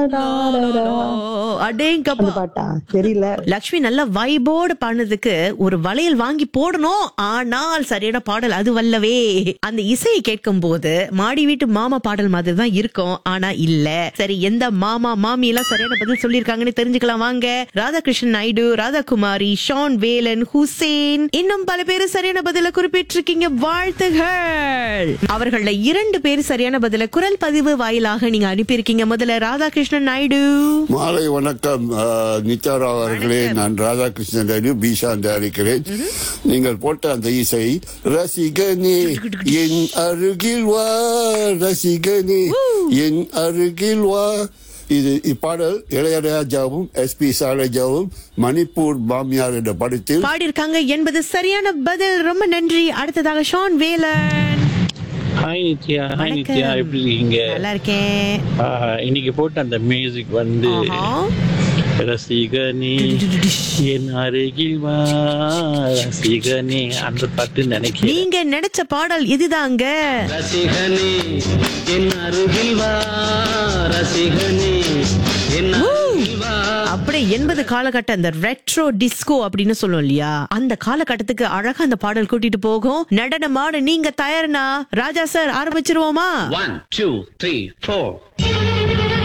அடேங்கப்பா அந்த பாட்டா தெரியல லக்ஷ்மி நல்ல வைபோடு பாடுனதுக்கு ஒரு வளையல் வாங்கி போடணும் ஆனால் சரியான பாடல் அது வல்லவே அந்த இசையை கேட்கும் போது மாடி வீட்டு மாமா பாடல் மாதிரி தான் இருக்கும் ஆனா இல்ல சரி எந்த மாமா மாமி எல்லாம் சரியான பதில் சொல்லிருக்காங்கன்னு தெரிஞ்சுக்கலாம் வாங்க ராதாகிருஷ்ணன் நாயுடு ராதாகுமாரி ஷான் வேலன் ஹுசேன் இன்னும் பல பேர் சரியான பதில குறிப்பிட்டிருக்கீங்க வாழ்த்துகள் அவர்கள இரண்டு பேர் சரியான பதில குரல் பதிவு வாயிலாக நீங்க அனுப்பியிருக்கீங்க முதல்ல ராதாகிருஷ்ணன் நாயுடு மாலை வணக்கம் அஹ், நித்யாரா அவர்களே நான் ராதாகிருஷ்ணன் நாயுடு பீஷாந்த் அழைக்கிறேன் நீங்கள் போட்ட அந்த இசை ரசிகனே என் அருகில் வா ரசிகனே என் அருகில் வா இது இப்பாடல் இளையராஜாவும் எஸ் பி சாலஜாவும் மணிப்பூர் மாமியார் என்ற படத்தில் பாடியிருக்காங்க என்பது சரியான பதில் ரொம்ப நன்றி அடுத்ததாக ஷான் வேலன் ஹாய் நித்யா ஹாய் வணக்கம். நித்யா எப்படி இருக்கீங்க நல்லா இருக்கேன் ஆஹ், இன்னைக்கு போட்ட அந்த மியூசிக் வந்து ஆஹா. ரசிகனே என் அருகில் வா ரசிகனே அந்த பாட்டு நினைக்கிறேன் நீங்க நினைச்ச பாடல் இதுதாங்க ரசிகனே என் அருகில் வா ரசிகனே என் அருகில் வா அப்படி எண்பது காலகட்டம் அந்த ரெட்ரோ டிஸ்கோ அப்படின்னு சொல்லுவோம் இல்லையா அந்த காலகட்டத்துக்கு அழகா அந்த பாடல் கூட்டிட்டு போகும் நடனமாட நீங்க தயார்னா ராஜா சார் ஆரம்பிச்சிருவோமா ஒன் டூ த்ரீ ஃபோர்